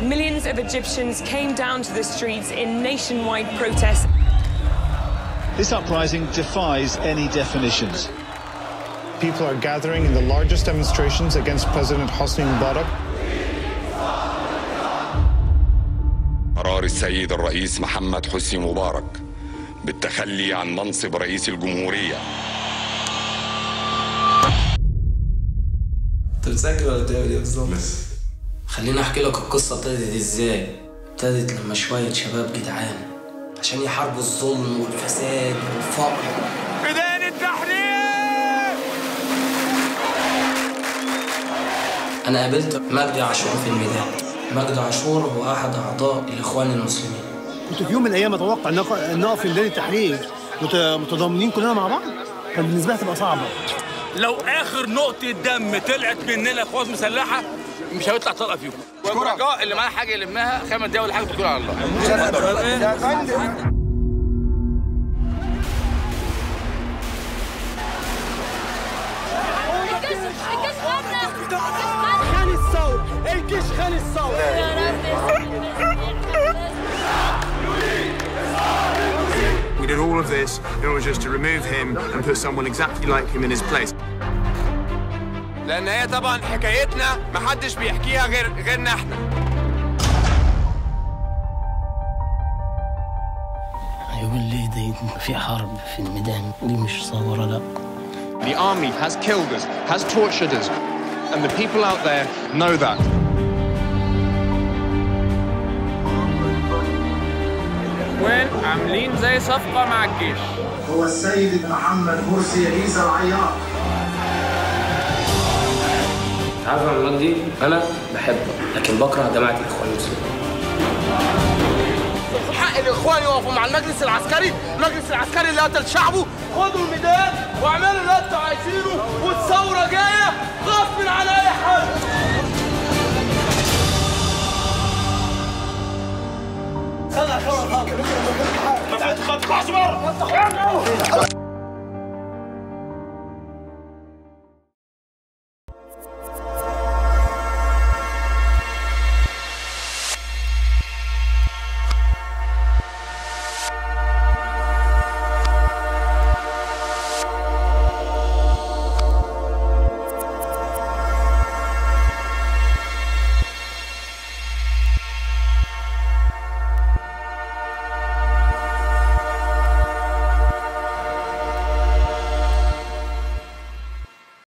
millions of Egyptians came down to the streets in nationwide protest. This uprising defies any definitions. People are gathering in the largest demonstrations against President Hosni Mubarak. قرار السيد الرئيس محمد حسني مبارك بالتخلي عن منصب رئيس الجمهورية انت بتسجل ولا بتعمل ايه بالظبط؟ خليني احكي لك القصه ابتدت ازاي ابتدت لما شويه شباب جدعان عشان يحاربوا الظلم والفساد والفقر بداية التحرير انا قابلت مجدي عاشور في الميدان مجدي عاشور هو احد اعضاء الاخوان المسلمين كنت في يوم من الايام اتوقع ان أق- ان اقف في ميدان التحرير مت- متضامنين كلنا مع بعض كان بالنسبه لي تبقى صعبه لو آخر نقطة دم طلعت مننا قوات مسلحة مش هيطلع طلقة فيهم والرجاء اللي معاه حاجة يلمها خمس دقايق ولا حاجة بتقول على الله خان الثور الجيش خان الثور We did all of this in order just to remove him and put someone exactly like him in his place. لأن هي طبعا حكايتنا محدش بيحكيها غير غيرنا احنا يقول لي دي في حرب في الميدان دي مش ثوره لا The army has killed us, has tortured us, and the people out there know that. عاملين زي صفقة مع الجيش هو السيد محمد مرسي عيسى العياط عارف يا عم مجدي انا بحبه لكن بكره جماعه الاخوان المسلمين حق الإخوان يقفوا مع المجلس العسكري المجلس العسكري اللي قتل شعبه خدوا الميدان واعملوا اللي انتوا عايزينه والثورة جاية غصب عن أي حد